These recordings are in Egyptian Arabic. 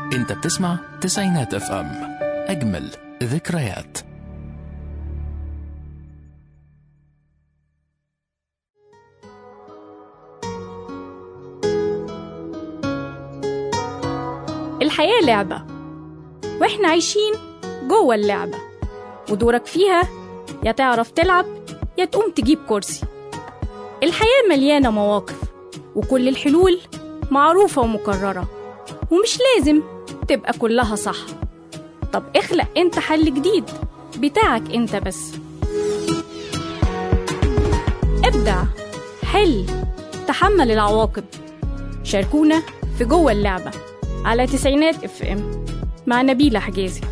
انت بتسمع تسعينات اف ام اجمل ذكريات الحياة لعبة واحنا عايشين جوه اللعبة ودورك فيها يا تعرف تلعب يا تقوم تجيب كرسي الحياة مليانة مواقف وكل الحلول معروفة ومكررة ومش لازم تبقى كلها صح طب اخلق انت حل جديد بتاعك انت بس ابدع حل تحمل العواقب شاركونا في جوه اللعبة على تسعينات اف ام مع نبيلة حجازي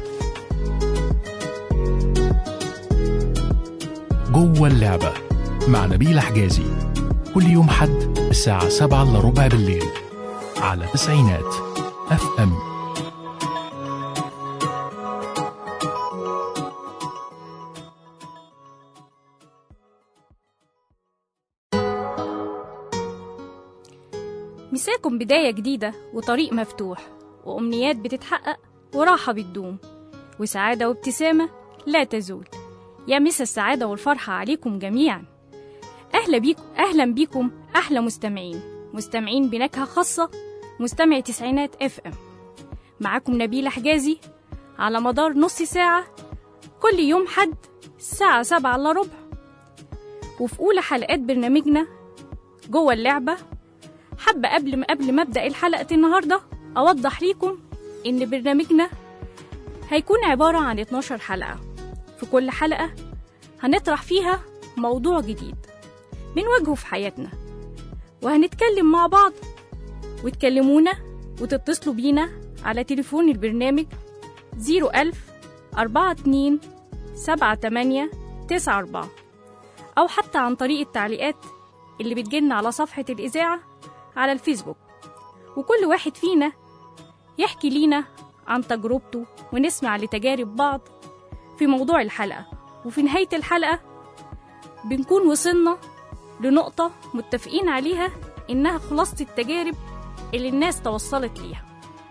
جوه اللعبة مع نبيل حجازي كل يوم حد الساعة سبعة إلا ربع بالليل على تسعينات اف ام مساكم بداية جديدة وطريق مفتوح وأمنيات بتتحقق وراحة بتدوم وسعادة وابتسامة لا تزول يا مسا السعادة والفرحة عليكم جميعا أهلا بيكم أهلا بيكم أحلى مستمعين مستمعين بنكهة خاصة مستمع تسعينات اف ام معاكم نبيلة حجازي على مدار نص ساعة كل يوم حد الساعة سبعة إلا ربع وفي أولى حلقات برنامجنا جوه اللعبة حابة قبل ما قبل ما أبدأ الحلقة النهاردة أوضح ليكم إن برنامجنا هيكون عبارة عن 12 حلقة في كل حلقة هنطرح فيها موضوع جديد بنواجهه في حياتنا وهنتكلم مع بعض وتكلمونا وتتصلوا بينا على تليفون البرنامج 01000 42 78 94 أو حتى عن طريق التعليقات اللي بتجيلنا على صفحة الإذاعة على الفيسبوك وكل واحد فينا يحكي لينا عن تجربته ونسمع لتجارب بعض في موضوع الحلقة وفي نهاية الحلقة بنكون وصلنا لنقطة متفقين عليها إنها خلاصة التجارب اللي الناس توصلت ليها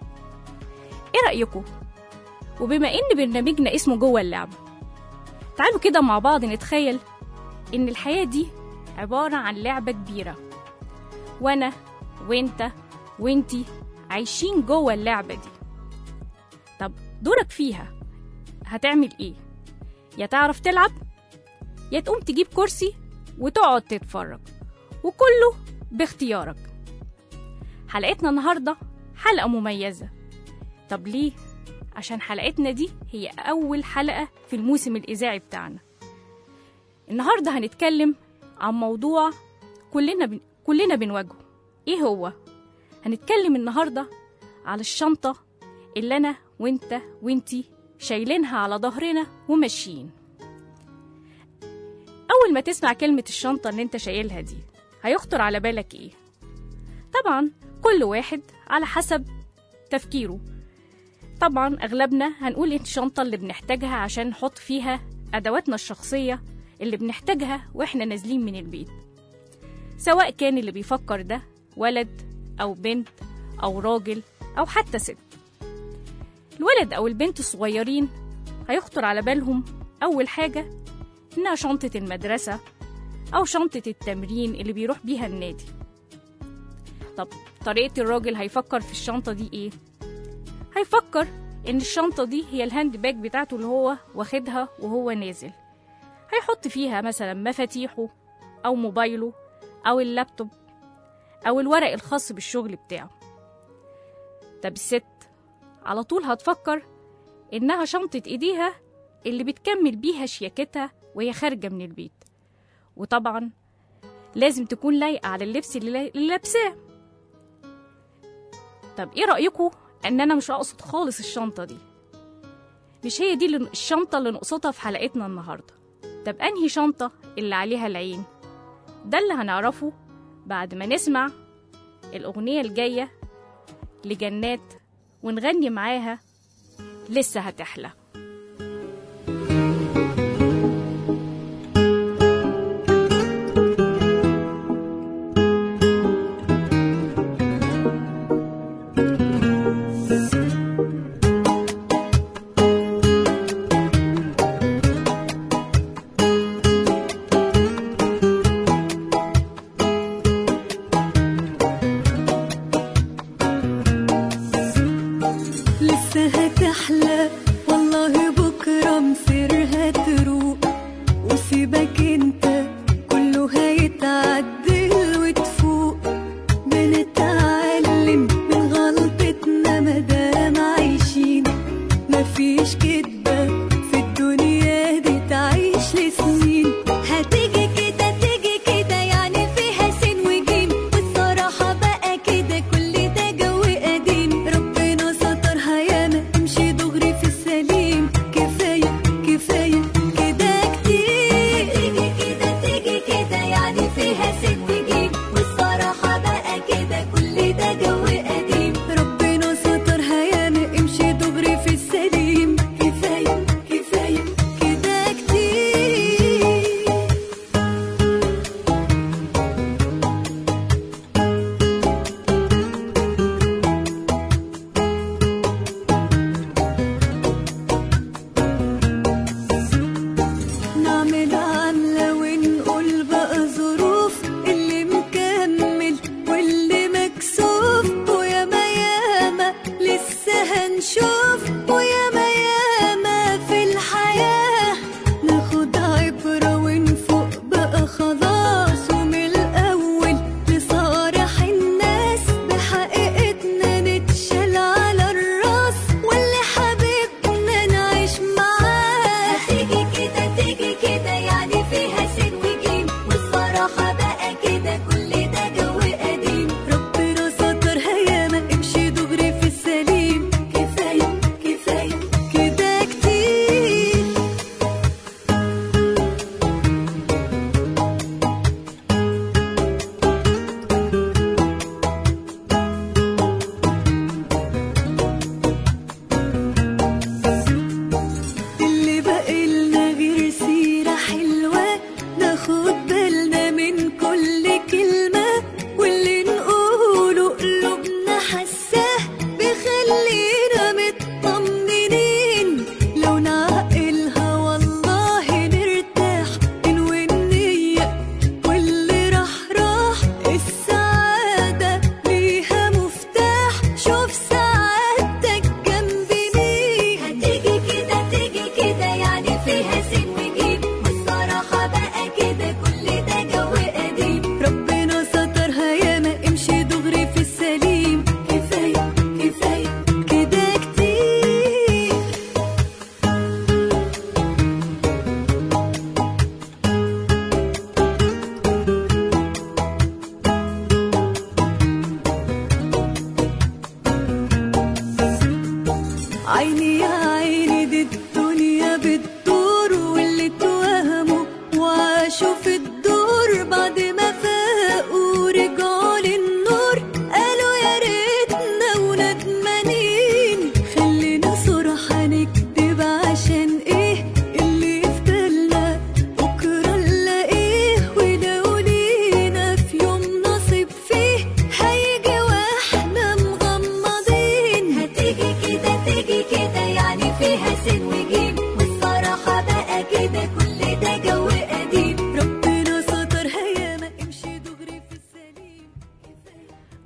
إيه رأيكم؟ وبما إن برنامجنا اسمه جوه اللعبة تعالوا كده مع بعض نتخيل إن الحياة دي عبارة عن لعبة كبيرة وأنا وإنت وإنتي عايشين جوه اللعبة دي طب دورك فيها هتعمل إيه؟ يا تعرف تلعب يا تقوم تجيب كرسي وتقعد تتفرج وكله باختيارك حلقتنا النهاردة حلقة مميزة طب ليه؟ عشان حلقتنا دي هي أول حلقة في الموسم الإذاعي بتاعنا النهاردة هنتكلم عن موضوع كلنا بن... كلنا بنواجهه إيه هو؟ هنتكلم النهاردة على الشنطة اللي أنا وإنت وإنتي شايلينها على ظهرنا وماشيين أول ما تسمع كلمة الشنطة اللي أنت شايلها دي هيخطر على بالك إيه؟ طبعا كل واحد على حسب تفكيره طبعا أغلبنا هنقول إيه الشنطة اللي بنحتاجها عشان نحط فيها أدواتنا الشخصية اللي بنحتاجها وإحنا نازلين من البيت سواء كان اللي بيفكر ده ولد أو بنت أو راجل أو حتى ست الولد أو البنت الصغيرين هيخطر على بالهم أول حاجة إنها شنطة المدرسة أو شنطة التمرين اللي بيروح بيها النادي طب طريقة الراجل هيفكر في الشنطة دي إيه؟ هيفكر إن الشنطة دي هي الهاند باج بتاعته اللي هو واخدها وهو نازل هيحط فيها مثلا مفاتيحه أو موبايله أو اللابتوب أو الورق الخاص بالشغل بتاعه طب الست على طول هتفكر إنها شنطة إيديها اللي بتكمل بيها شياكتها وهي خارجة من البيت وطبعا لازم تكون لايقة على اللبس اللي اللي لابساه طب ايه رأيكم ان انا مش اقصد خالص الشنطة دي مش هي دي اللي الشنطة اللي نقصدها في حلقتنا النهاردة طب انهي شنطة اللي عليها العين ده اللي هنعرفه بعد ما نسمع الأغنية الجاية لجنات ونغني معاها لسه هتحلى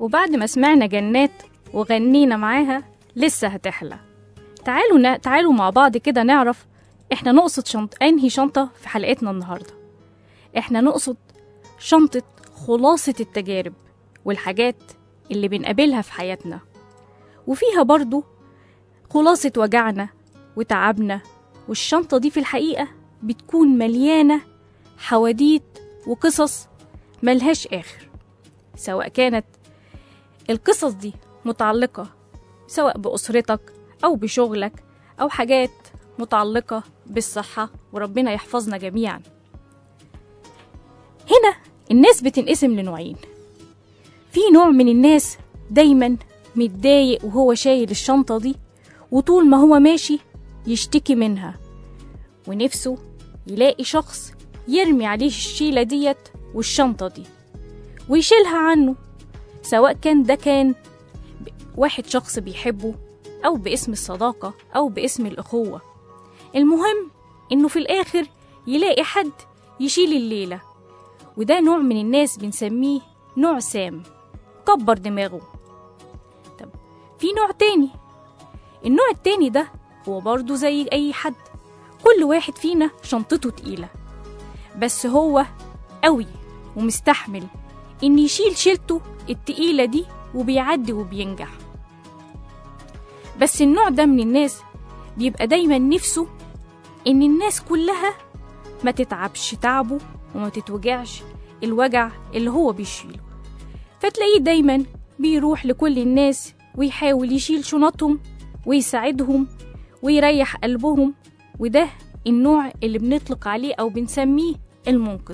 وبعد ما سمعنا جنات وغنينا معاها لسه هتحلى تعالوا نا... تعالوا مع بعض كده نعرف احنا نقصد شنط انهي شنطة في حلقتنا النهاردة احنا نقصد شنطة خلاصة التجارب والحاجات اللي بنقابلها في حياتنا وفيها برضو خلاصة وجعنا وتعبنا والشنطة دي في الحقيقة بتكون مليانة حواديت وقصص ملهاش آخر سواء كانت القصص دي متعلقة سواء بأسرتك أو بشغلك أو حاجات متعلقة بالصحة وربنا يحفظنا جميعا هنا الناس بتنقسم لنوعين في نوع من الناس دايما متضايق وهو شايل الشنطة دي وطول ما هو ماشي يشتكي منها ونفسه يلاقي شخص يرمي عليه الشيلة ديت والشنطة دي ويشيلها عنه سواء كان ده كان واحد شخص بيحبه أو باسم الصداقة أو باسم الأخوة المهم إنه في الآخر يلاقي حد يشيل الليلة وده نوع من الناس بنسميه نوع سام كبر دماغه طب في نوع تاني النوع التاني ده هو برضه زي أي حد كل واحد فينا شنطته تقيلة بس هو قوي ومستحمل إن يشيل شيلته التقيلة دي وبيعدي وبينجح بس النوع ده من الناس بيبقى دايما نفسه إن الناس كلها ما تتعبش تعبه وما تتوجعش الوجع اللي هو بيشيله فتلاقيه دايما بيروح لكل الناس ويحاول يشيل شنطهم ويساعدهم ويريح قلبهم وده النوع اللي بنطلق عليه أو بنسميه المنقذ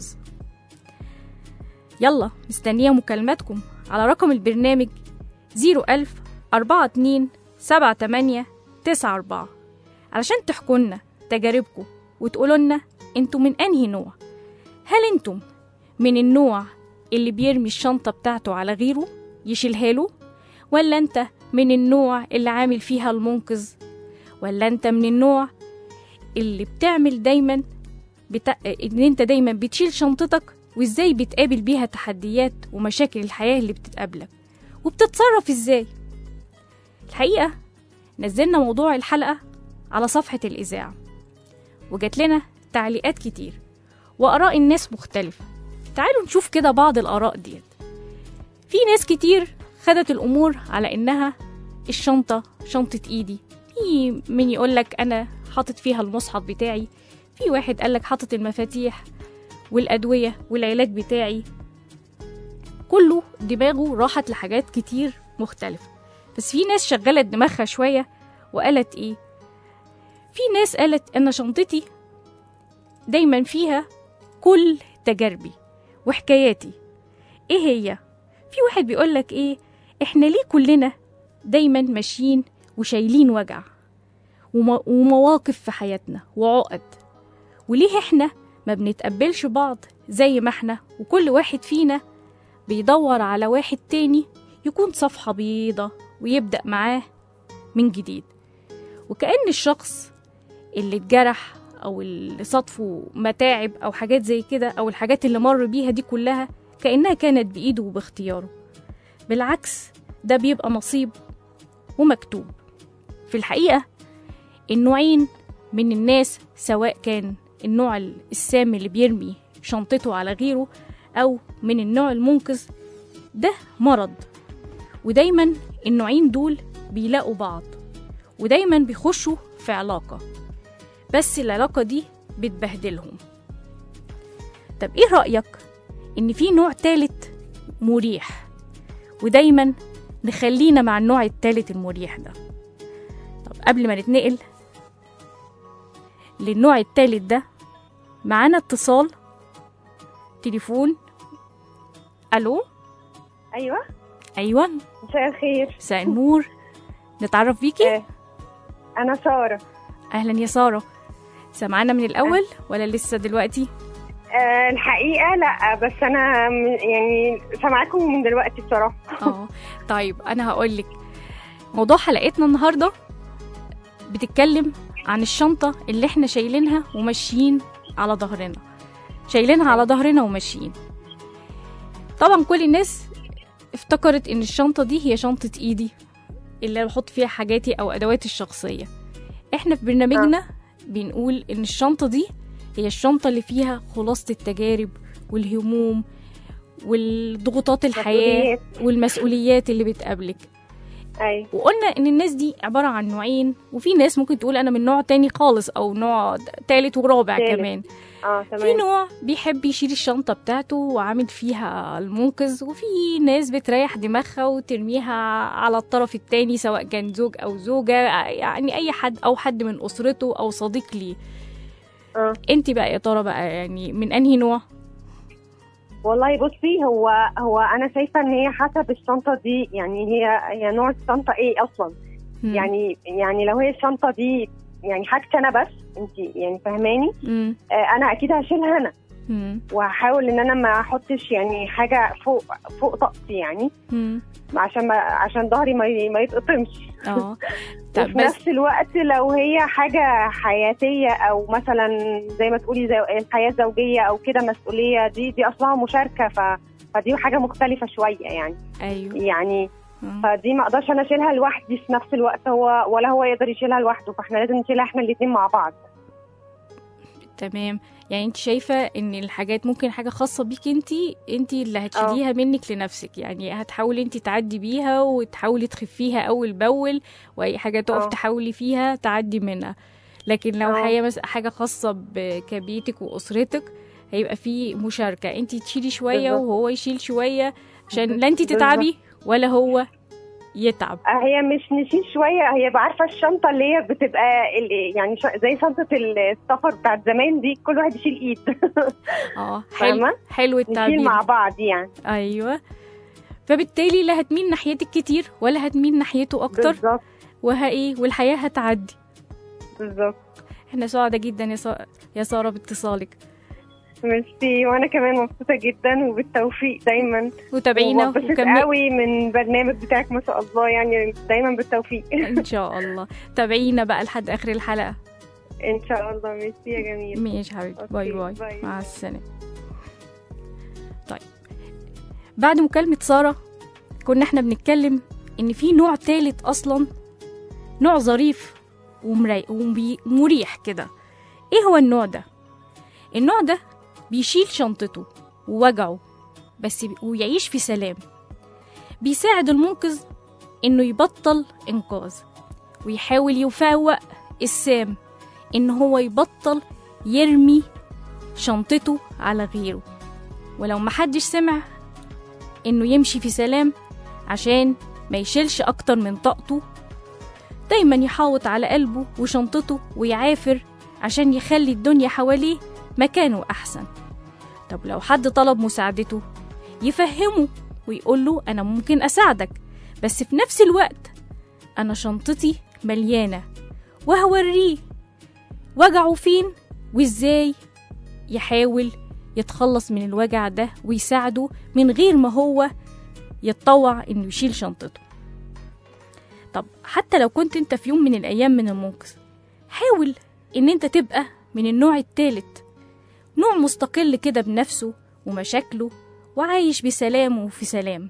يلا مستنية مكالماتكم على رقم البرنامج 01000 42 78 94 علشان تحكوا لنا تجاربكم وتقولوا لنا انتوا من انهي نوع هل انتم من النوع اللي بيرمي الشنطة بتاعته على غيره يشيلها له ولا انت من النوع اللي عامل فيها المنقذ ولا انت من النوع اللي بتعمل دايما بتا... ان انت دايما بتشيل شنطتك وازاي بتقابل بيها تحديات ومشاكل الحياة اللي بتتقابلك وبتتصرف ازاي الحقيقة نزلنا موضوع الحلقة على صفحة الإذاعة وجات لنا تعليقات كتير وآراء الناس مختلفة تعالوا نشوف كده بعض الآراء ديت في ناس كتير خدت الأمور على إنها الشنطة شنطة إيدي في من يقولك أنا حاطط فيها المصحف بتاعي في واحد قالك حاطط المفاتيح والأدوية والعلاج بتاعي كله دماغه راحت لحاجات كتير مختلفة بس في ناس شغلت دماغها شوية وقالت إيه في ناس قالت إن شنطتي دايما فيها كل تجاربي وحكاياتي إيه هي في واحد بيقولك إيه إحنا ليه كلنا دايما ماشيين وشايلين وجع وم- ومواقف في حياتنا وعقد وليه إحنا ما بنتقبلش بعض زي ما إحنا وكل واحد فينا بيدور على واحد تاني يكون صفحة بيضة ويبدأ معاه من جديد وكأن الشخص اللي اتجرح أو اللي صادفه متاعب أو حاجات زي كده أو الحاجات اللي مر بيها دي كلها كأنها كانت بإيده وباختياره بالعكس ده بيبقى نصيب ومكتوب في الحقيقة النوعين من الناس سواء كان النوع السام اللي بيرمي شنطته على غيره أو من النوع المنقذ ده مرض ودايما النوعين دول بيلاقوا بعض ودايما بيخشوا في علاقة بس العلاقة دي بتبهدلهم طب ايه رأيك ان في نوع تالت مريح ودايما نخلينا مع النوع التالت المريح ده طب قبل ما نتنقل للنوع التالت ده معانا اتصال تليفون الو ايوه ايوه مساء الخير مساء النور نتعرف بيكي آه، انا ساره اهلا يا ساره سمعنا من الاول ولا لسه دلوقتي آه، الحقيقه لا بس انا م- يعني سامعاكم من دلوقتي بصراحه اه طيب انا هقول لك موضوع حلقتنا النهارده بتتكلم عن الشنطه اللي احنا شايلينها وماشيين على ظهرنا شايلينها على ظهرنا وماشيين طبعا كل الناس افتكرت ان الشنطة دي هي شنطة ايدي اللي بحط فيها حاجاتي او ادواتي الشخصية احنا في برنامجنا بنقول ان الشنطة دي هي الشنطة اللي فيها خلاصة التجارب والهموم والضغوطات الحياة مسؤوليات. والمسؤوليات اللي بتقابلك ايوه وقلنا ان الناس دي عبارة عن نوعين وفي ناس ممكن تقول انا من نوع تاني خالص او نوع تالت ورابع تالت. كمان اه في تمام نوع بيحب يشيل الشنطة بتاعته وعامل فيها المنقذ وفي ناس بتريح دماغها وترميها على الطرف التاني سواء كان زوج أو زوجة يعني أي حد أو حد من أسرته أو صديق ليه اه انت بقى يا ترى بقى يعني من أنهي نوع؟ والله بصي هو هو انا شايفه ان هي حسب الشنطه دي يعني هي هي نوع الشنطه ايه اصلا مم. يعني يعني لو هي الشنطه دي يعني حاجتي انا بس انت يعني فاهماني مم. آه انا اكيد هشيلها انا مم. وهحاول ان انا ما احطش يعني حاجه فوق فوق طاقتي يعني مم. عشان ما عشان ظهري ما ي- ما يتقطمش اه طب وفي بس نفس الوقت لو هي حاجة حياتية أو مثلا زي ما تقولي زي الحياة الزوجية أو كده مسؤولية دي دي أصلها مشاركة ف فدي حاجة مختلفة شوية يعني أيوه يعني مم. فدي ما اقدرش انا اشيلها لوحدي في نفس الوقت هو ولا هو يقدر يشيلها لوحده فاحنا لازم نشيلها احنا الاتنين مع بعض تمام يعني انت شايفة ان الحاجات ممكن حاجة خاصة بيك انت انت اللي هتشيليها منك لنفسك يعني هتحاولي انت تعدي بيها وتحاولي تخفيها اول باول واي حاجة تقف اه. تحاولي فيها تعدي منها لكن لو اه. حاجة مس- حاجة خاصة ب- كبيتك واسرتك هيبقى في مشاركة انت تشيلي شوية بالظبط. وهو يشيل شوية عشان لا انت تتعبي ولا هو يتعب آه، هي مش نشيل شويه هي عارفه الشنطه اللي هي بتبقى ال- يعني ش- زي شنطه السفر بتاعت زمان دي كل واحد يشيل ايد اه حلو فاهمة؟ حلو نشيل التعبير مع بعض يعني ايوه فبالتالي لا هتميل ناحيتك كتير ولا هتميل ناحيته اكتر بالظبط وها ايه والحياه هتعدي بالظبط احنا سعداء جدا يا سا... يا ساره باتصالك ميرسي وانا كمان مبسوطه جدا وبالتوفيق دايما وتابعينا وببسط وكمل قوي من البرنامج بتاعك ما شاء الله يعني دايما بالتوفيق ان شاء الله تابعينا بقى لحد اخر الحلقه ان شاء الله ميرسي يا جميل ماشي يا حبيبتي أوكي، باي باي باي. مع السلامه طيب بعد مكالمه ساره كنا احنا بنتكلم ان في نوع تالت اصلا نوع ظريف ومري... ومبي- ومريح كده ايه هو النوع ده النوع ده بيشيل شنطته ووجعه بس بي- ويعيش في سلام بيساعد المنقذ انه يبطل انقاذ ويحاول يفوق السام ان هو يبطل يرمي شنطته على غيره ولو محدش سمع انه يمشي في سلام عشان ما يشيلش اكتر من طاقته دايما يحاوط على قلبه وشنطته ويعافر عشان يخلي الدنيا حواليه مكانه أحسن طب لو حد طلب مساعدته يفهمه ويقوله أنا ممكن أساعدك بس في نفس الوقت أنا شنطتي مليانة وهوريه وجعه فين وإزاي يحاول يتخلص من الوجع ده ويساعده من غير ما هو يتطوع إنه يشيل شنطته طب حتى لو كنت انت في يوم من الأيام من المنقذ حاول إن انت تبقى من النوع التالت نوع مستقل كده بنفسه ومشاكله وعايش بسلام وفي سلام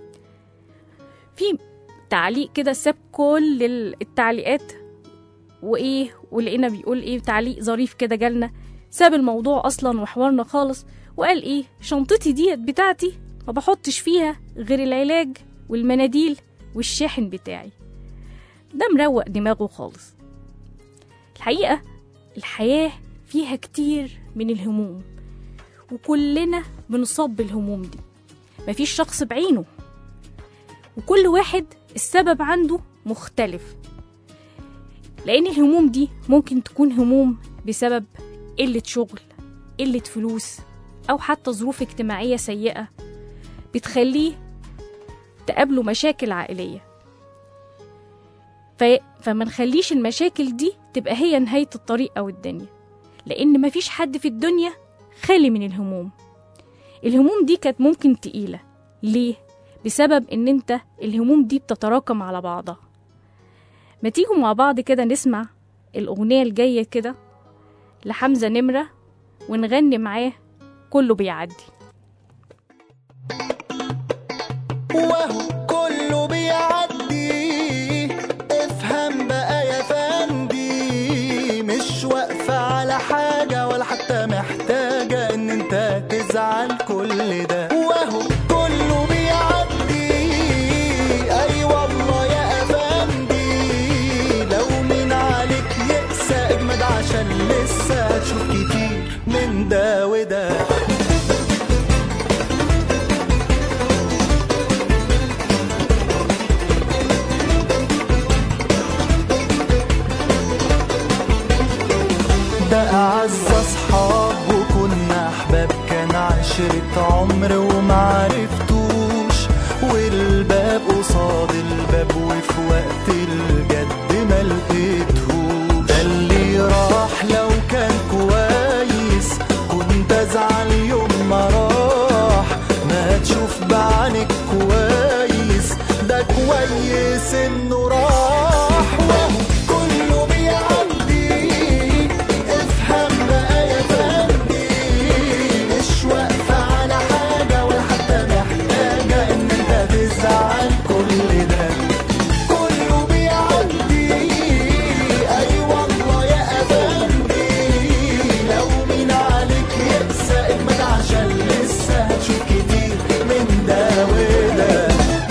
في تعليق كده ساب كل ال- التعليقات وايه ولقينا بيقول ايه تعليق ظريف كده جالنا ساب الموضوع اصلا وحوارنا خالص وقال ايه شنطتي ديت بتاعتي ما بحطش فيها غير العلاج والمناديل والشاحن بتاعي ده مروق دماغه خالص الحقيقة الحياة فيها كتير من الهموم وكلنا بنصاب بالهموم دي مفيش شخص بعينه وكل واحد السبب عنده مختلف لأن الهموم دي ممكن تكون هموم بسبب قلة شغل قلة فلوس أو حتى ظروف اجتماعية سيئة بتخليه تقابله مشاكل عائلية ف... فما نخليش المشاكل دي تبقى هي نهاية الطريق أو الدنيا لأن مفيش حد في الدنيا خالي من الهموم الهموم دي كانت ممكن تقيلة ليه؟ بسبب إن أنت الهموم دي بتتراكم على بعضها ما تيجوا مع بعض كده نسمع الأغنية الجاية كده لحمزة نمرة ونغني معاه كله بيعدي وهو كله بيعدي افهم بقى يا فندي مش واقفة على حاجة ولا حتى محتاجة ان انت تزعل كل ده وهو كله بيعدي اي والله يا افندي لو من عليك يقسى اجمد عشان لسه هتشوف كتير من ده وده ده أعز أصحاب وكنا أحباب كان عشرة عمر ومعرفتوش والباب قصاد الباب وفي وقت الجد ما لقيتهوش ده اللي راح لو كان كويس كنت أزعل يوم ما راح ما تشوف بعينك كويس ده كويس إنه راح وهو كله بيعدي افهم بقى يا فندي مش واقفة على حاجة ولا حتى محتاجة إن أنت تزعل كل ده كله بيعدي أي والله يا أفندي لو مين عليك يقسى اجمد عشان لسه هتشوف كتير من ده وده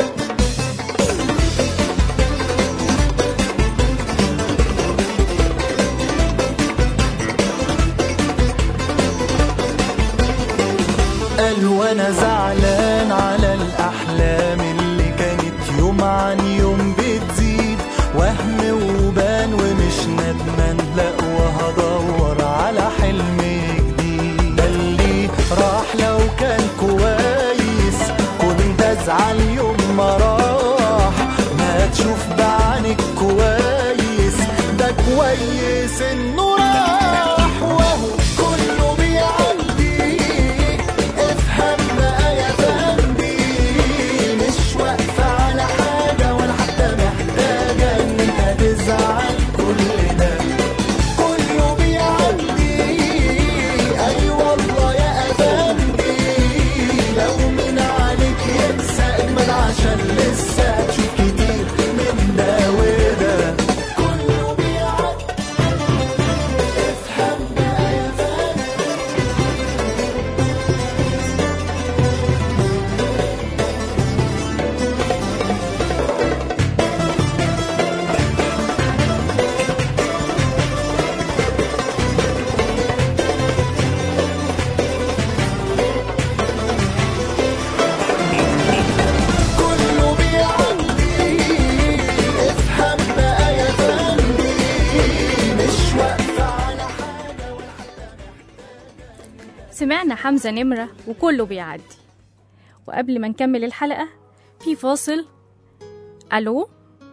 قال وانا زعلان على الاحلام اللي كانت يوم عن يوم بتزيد وهم وبان ومش ندمان لا وهدور على حلم جديد ده اللي راح لو كان كويس كنت ازعل يوم ما راح ما تشوف بعينك كويس ده كويس انه راح وهو كله بيعدي افهم بقى يا فندي مش واقفة على حاجة ولا حتى محتاجة ان انت تزعل كل ده كله بيعدي اي والله يا افندي لو من عليك يقسى اجمد عشان لسه هتشوف كتير من ده وده كله بيعدي افهم بقى يا فندي كله بيعدي افهم بقى يا فندي مش واقفة على حاجة ولا سمعنا حمزة نمرة وكله بيعدي وقبل ما نكمل الحلقة في فاصل ألو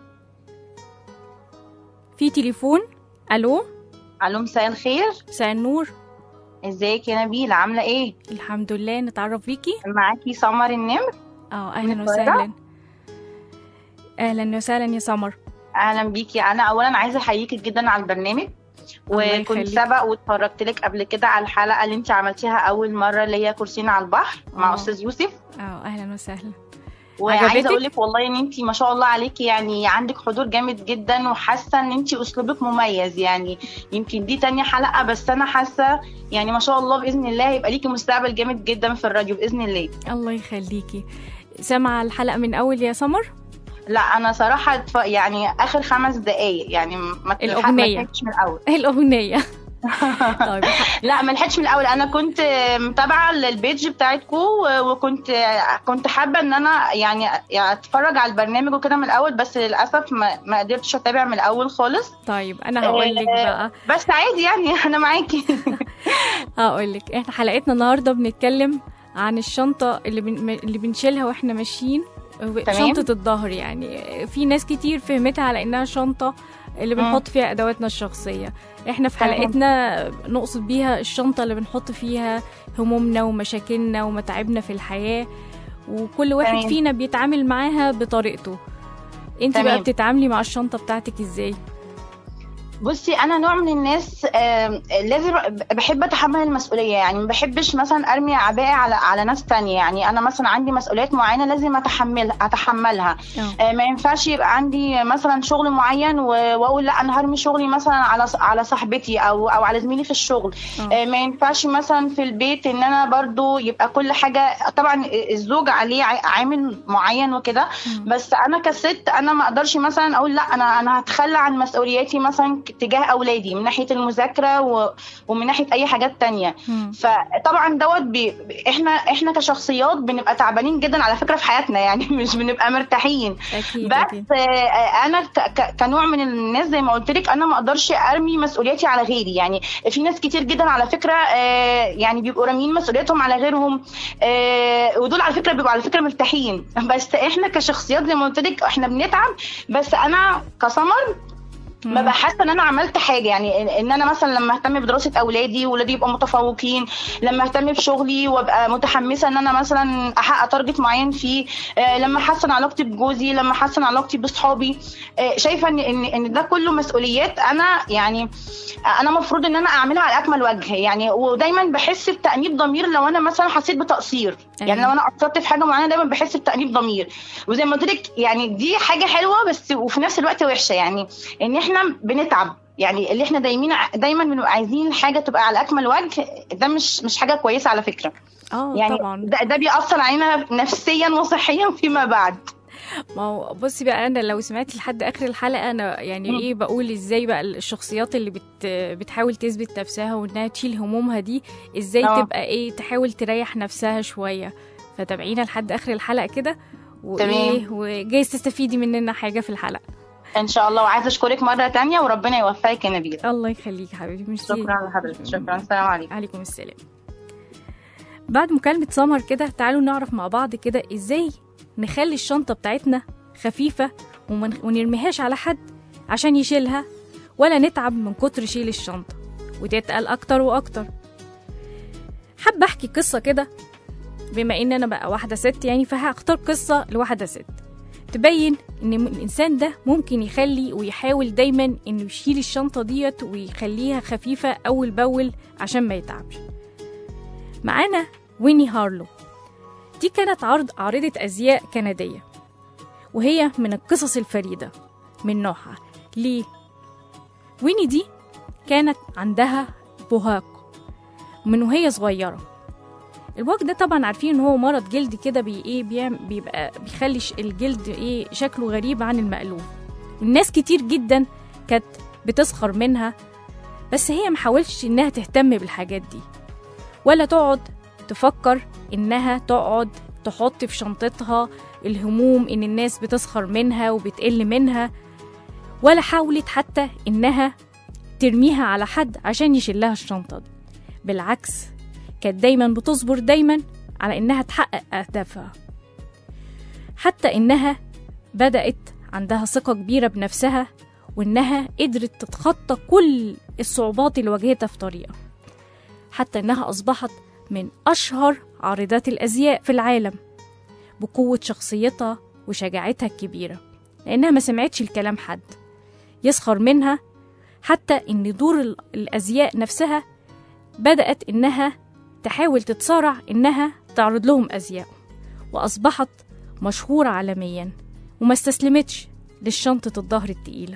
في تليفون ألو الو مساء الخير مساء النور ازيك يا نبيل عامله ايه الحمد لله نتعرف بيكي معاكي سمر النمر اه أهلا من وسهلا أهلا وسهلا يا سمر اهلا بيكي انا اولا عايزه احييكي جدا على البرنامج الله وكنت يخليك. سبق واتفرجت لك قبل كده على الحلقه اللي انت عملتيها اول مره اللي هي كرسينا على البحر مع آه. استاذ يوسف اه أهلا وسهلا وعايزه عجبتك؟ اقول لك والله ان انت ما شاء الله عليكي يعني عندك حضور جامد جدا وحاسه ان انت اسلوبك مميز يعني يمكن دي تانية حلقه بس انا حاسه يعني ما شاء الله باذن الله هيبقى ليكي مستقبل جامد جدا في الراديو باذن الله الله يخليكي سامعة الحلقة من أول يا سمر لا انا صراحه اتف- يعني اخر خمس دقايق يعني ما الأغنية. ما لحقتش من الاول الأغنية طيب لا ما لحقتش من الاول انا كنت متابعه البيج بتاعتكم وكنت كنت حابه ان انا يعني يعني اتفرج على البرنامج وكده من الاول بس للاسف ما, ما قدرتش اتابع من الاول خالص طيب أنا هقول لك بقى بس عادي يعني انا معاكي هقول لك احنا حلقتنا النهارده بنتكلم عن الشنطه اللي بن... اللي بنشيلها واحنا ماشيين تمام. شنطه الظهر يعني في ناس كتير فهمتها على انها شنطه اللي مم. بنحط فيها ادواتنا الشخصيه احنا في تمام. حلقتنا نقصد بيها الشنطه اللي بنحط فيها همومنا ومشاكلنا ومتاعبنا في الحياه وكل واحد تمام. فينا بيتعامل معاها بطريقته انت بقى تمام. بتتعاملي مع الشنطه بتاعتك ازاي بصي انا نوع من الناس آم، لازم بحب اتحمل المسؤوليه يعني ما بحبش مثلا ارمي عباءه على على ناس تانية يعني انا مثلا عندي مسؤوليات معينه لازم اتحمل اتحملها اه آه، ما ينفعش يبقى عندي مثلا شغل معين و- واقول لا انا هرمي شغلي مثلا على على صاحبتي او او على زميلي في الشغل آه. آه، ما ينفعش مثلا في البيت ان انا برضو يبقى كل حاجه طبعا الزوج عليه ع- عامل معين وكده بس انا كست انا ما اقدرش مثلا اقول لا انا انا هتخلى عن مسؤولياتي مثلا تجاه اولادي من ناحيه المذاكره و... ومن ناحيه اي حاجات تانية مم. فطبعا دوت بي... احنا احنا كشخصيات بنبقى تعبانين جدا على فكره في حياتنا يعني مش بنبقى مرتاحين اكيد اكيد بس آه، انا ك- ك- كنوع من الناس زي ما قلت لك انا ما اقدرش ارمي مسؤولياتي على غيري يعني في ناس كتير جدا على فكره آه، يعني بيبقوا راميين مسؤولياتهم على غيرهم آه، ودول على فكره بيبقوا على فكره مرتاحين بس احنا كشخصيات زي ما قلت لك احنا بنتعب بس انا كسمر ما بقى حاسه ان انا عملت حاجه يعني إن- ان انا مثلا لما اهتم بدراسه اولادي ولادي يبقوا متفوقين لما اهتم بشغلي وابقى متحمسه ان انا مثلا احقق تارجت معين فيه آه، لما احسن علاقتي بجوزي لما احسن علاقتي باصحابي آه، شايفه ان ان ان ده كله مسؤوليات انا يعني انا مفروض ان انا اعملها على اكمل وجه يعني ودايما بحس بتانيب ضمير لو انا مثلا حسيت بتقصير يعني أيوة. لو انا قصرت في حاجه معينه دايما بحس بتانيب ضمير وزي ما قلت لك يعني دي حاجه حلوه بس وفي نفس الوقت وحشه يعني ان احنا بنتعب يعني اللي احنا دايما دايما بنبقى عايزين الحاجه تبقى على اكمل وجه ده مش مش حاجه كويسه على فكره اه يعني طبعا ده, ده بيأثر علينا نفسيا وصحيا فيما بعد ما هو بصي بقى انا لو سمعتي لحد اخر الحلقه انا يعني مم. ايه بقول ازاي بقى الشخصيات اللي بت بتحاول تثبت نفسها وانها تشيل همومها دي ازاي اه. تبقى ايه تحاول تريح نفسها شويه فتابعينا لحد اخر الحلقه كده وايه وجايز تستفيدي مننا حاجه في الحلقه ان شاء الله وعايزه اشكرك مره تانية وربنا يوفقك يا نبيل الله يخليك حبيبتي ميرسي شكرا لحضرتك شكرا السلام عليكم عليكم السلام بعد مكالمة سمر كده تعالوا نعرف مع بعض كده ازاي نخلي الشنطة بتاعتنا خفيفة ومن ونرميهاش على حد عشان يشيلها ولا نتعب من كتر شيل الشنطة وتتقل أكتر وأكتر حابة أحكي قصة كده بما إن أنا بقى واحدة ست يعني فهختار قصة لواحدة ست تبين إن م- الإنسان ده ممكن يخلي ويحاول دايما إنه يشيل الشنطة ديت ويخليها خفيفة أول بأول عشان ما يتعبش معانا ويني هارلو دي كانت عرض عارضة أزياء كندية وهي من القصص الفريدة من نوعها ليه؟ ويني دي كانت عندها بهاق من وهي صغيرة البهاق ده طبعا عارفين ان هو مرض جلدي كده بي ايه بيعم- بيبقى بيخلي ش- الجلد ايه شكله غريب عن المألوف والناس كتير جدا كانت بتسخر منها بس هي محاولش انها تهتم بالحاجات دي ولا تقعد تفكر انها تقعد تحط في شنطتها الهموم ان الناس بتسخر منها وبتقل منها ولا حاولت حتى انها ترميها على حد عشان يشيلها الشنطة دي بالعكس كانت دايما بتصبر دايما على انها تحقق اهدافها حتى انها بدأت عندها ثقة كبيرة بنفسها وانها قدرت تتخطى كل الصعوبات اللي واجهتها في طريقها حتى إنها أصبحت من أشهر عارضات الأزياء في العالم بقوة شخصيتها وشجاعتها الكبيرة لأنها ما سمعتش الكلام حد يسخر منها حتى إن دور ال- الأزياء نفسها بدأت إنها تحاول تتصارع إنها تعرض لهم أزياء وأصبحت مشهورة عالميا وما استسلمتش للشنطة الظهر التقيلة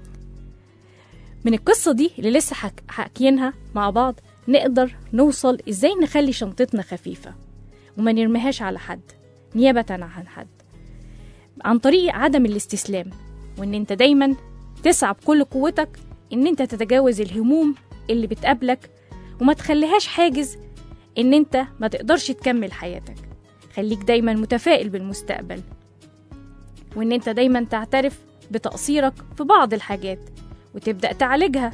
من القصة دي اللي لسه حك... حاكيينها مع بعض نقدر نوصل ازاي نخلي شنطتنا خفيفة وما نرميهاش على حد نيابة عن حد عن طريق عدم الاستسلام وان انت دايما تسعى بكل قوتك ان انت تتجاوز الهموم اللي بتقابلك وما تخليهاش حاجز ان انت ما تقدرش تكمل حياتك خليك دايما متفائل بالمستقبل وان انت دايما تعترف بتقصيرك في بعض الحاجات وتبدأ تعالجها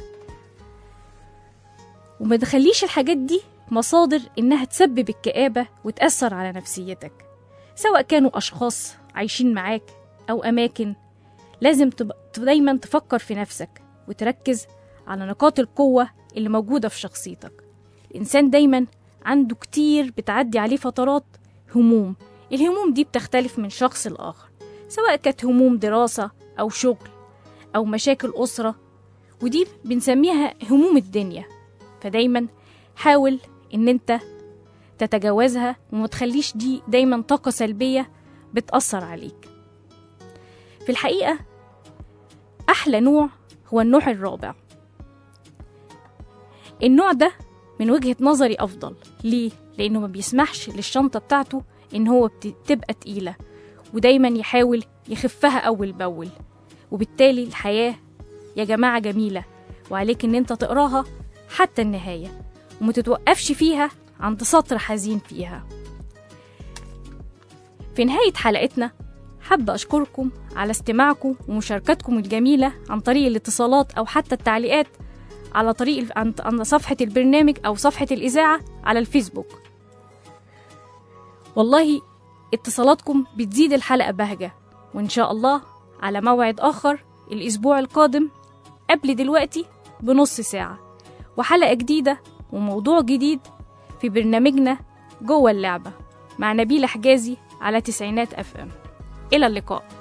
وما تخليش الحاجات دي مصادر إنها تسبب الكآبة وتأثر على نفسيتك سواء كانوا أشخاص عايشين معاك أو أماكن لازم تب... دايما تفكر في نفسك وتركز على نقاط القوة اللي موجودة في شخصيتك الإنسان دايما عنده كتير بتعدي عليه فترات هموم الهموم دي بتختلف من شخص لآخر سواء كانت هموم دراسة أو شغل أو مشاكل أسرة ودي بنسميها هموم الدنيا فدايما حاول ان انت تتجاوزها وما تخليش دي دايما طاقة سلبية بتأثر عليك في الحقيقة أحلى نوع هو النوع الرابع النوع ده من وجهة نظري أفضل ليه؟ لأنه ما بيسمحش للشنطة بتاعته إن هو بت- تبقى تقيلة ودايما يحاول يخفها أول بأول وبالتالي الحياة يا جماعة جميلة وعليك إن أنت تقراها حتى النهاية ومتتوقفش فيها عند سطر حزين فيها في نهاية حلقتنا حابة أشكركم على استماعكم ومشاركتكم الجميلة عن طريق الاتصالات أو حتى التعليقات على طريق الف- عن عن صفحة البرنامج أو صفحة الإذاعة على الفيسبوك والله اتصالاتكم بتزيد الحلقة بهجة وإن شاء الله على موعد آخر الأسبوع القادم قبل دلوقتي بنص ساعة وحلقة جديدة وموضوع جديد في برنامجنا جوه اللعبة مع نبيل حجازي على تسعينات أف أم إلى اللقاء